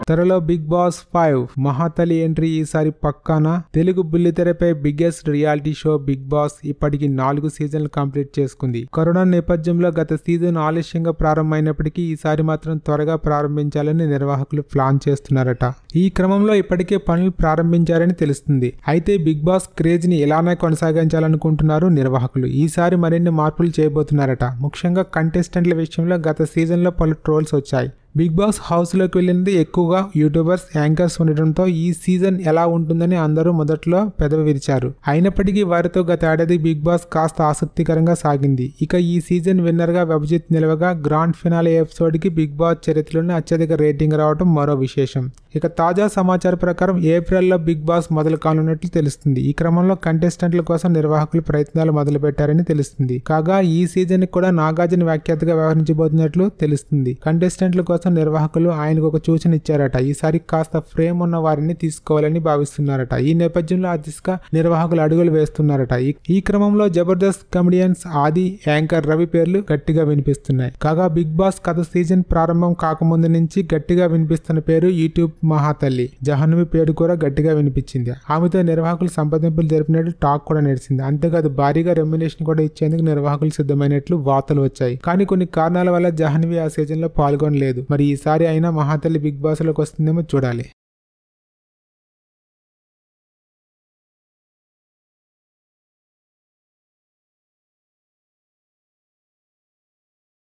త్వరలో Big Boss five మహాతలి entry ఈసారి పక్కానా తెలుగు బుల్లితెరపై biggest reality show Big Boss ఇప్పటికి నాలుగు సీజన్లు కంప్లీట్ చేసుకుంది కరోనా నేపథ్యంలో గత సీజన్ ఆలస్యంగా ప్రారంభమైనప్పటికీ ఈసారి మాత్రం త్వరగా ప్రారంభించాలని నిర్వాహకులు ప్లాన్ చేస్తున్నారట ఈ క్రమంలో ఇప్పటికే పనులు ప్రారంభించారని తెలుస్తుంది అయితే బిగ్ బాస్ క్రేజ్ ని ఎలానే కొనసాగించాలనుకుంటున్నారు నిర్వాహకులు ఈసారి మరిన్ని మార్పులు చేయబోతున్నారట ముఖ్యంగా కంటెస్టెంట్ల విషయంలో గత సీజన్లో పలు ట్రోల్స్ వచ్చాయి బిగ్ బాస్ హౌస్లోకి వెళ్ళినది ఎక్కువగా యూట్యూబర్స్ యాంకర్స్ ఉండటంతో ఈ సీజన్ ఎలా ఉంటుందని అందరూ మొదట్లో పెదవి విరిచారు అయినప్పటికీ వారితో గత ఏడాది బిగ్ బాస్ కాస్త ఆసక్తికరంగా సాగింది ఇక ఈ సీజన్ విన్నర్ గా విభజిత్ నిలవగా గ్రాండ్ ఫినాలే ఎపిసోడ్ కి బిగ్ బాస్ చరిత్రలోనే అత్యధిక రేటింగ్ రావడం మరో విశేషం ఇక తాజా సమాచారం ప్రకారం ఏప్రిల్లో బిగ్ బాస్ మొదలు కానున్నట్లు తెలుస్తుంది ఈ క్రమంలో కంటెస్టెంట్ల కోసం నిర్వాహకులు ప్రయత్నాలు మొదలుపెట్టారని తెలుస్తుంది కాగా ఈ సీజన్ కూడా నాగార్జున వ్యాఖ్యాతగా వ్యవహరించబోతున్నట్లు తెలుస్తుంది కంటెస్టెంట్ల కోసం నిర్వాహకులు ఆయనకు ఒక సూచన ఇచ్చారట ఈసారి కాస్త ఫ్రేమ్ ఉన్న వారిని తీసుకోవాలని భావిస్తున్నారట ఈ నేపథ్యంలో ఆ దిశగా నిర్వాహకులు అడుగులు వేస్తున్నారట ఈ- ఈ క్రమంలో జబర్దస్త్ కమెడియన్స్ ఆది యాంకర్ రవి పేర్లు గట్టిగా వినిపిస్తున్నాయి కాగా బిగ్ బాస్ కథ సీజన్ ప్రారంభం కాకముందు నుంచి గట్టిగా వినిపిస్తున్న పేరు యూట్యూబ్ మహాతల్లి జహన్వి పేరు కూడా గట్టిగా వినిపించింది ఆమెతో నిర్వాహకులు సంప్రదింపులు జరిపినట్లు టాక్ కూడా నడిచింది అంతేకాదు భారీగా రెమ్యునేషన్ కూడా ఇచ్చేందుకు నిర్వాహకులు సిద్ధమైనట్లు వార్తలు వచ్చాయి కానీ కొన్ని కారణాల వల్ల జహన్వి ఆ సీజన్ లో పాల్గొనలేదు మరి ఈసారి అయినా మహాతల్లి బిగ్ బాస్ లోకి వస్తుందేమో చూడాలి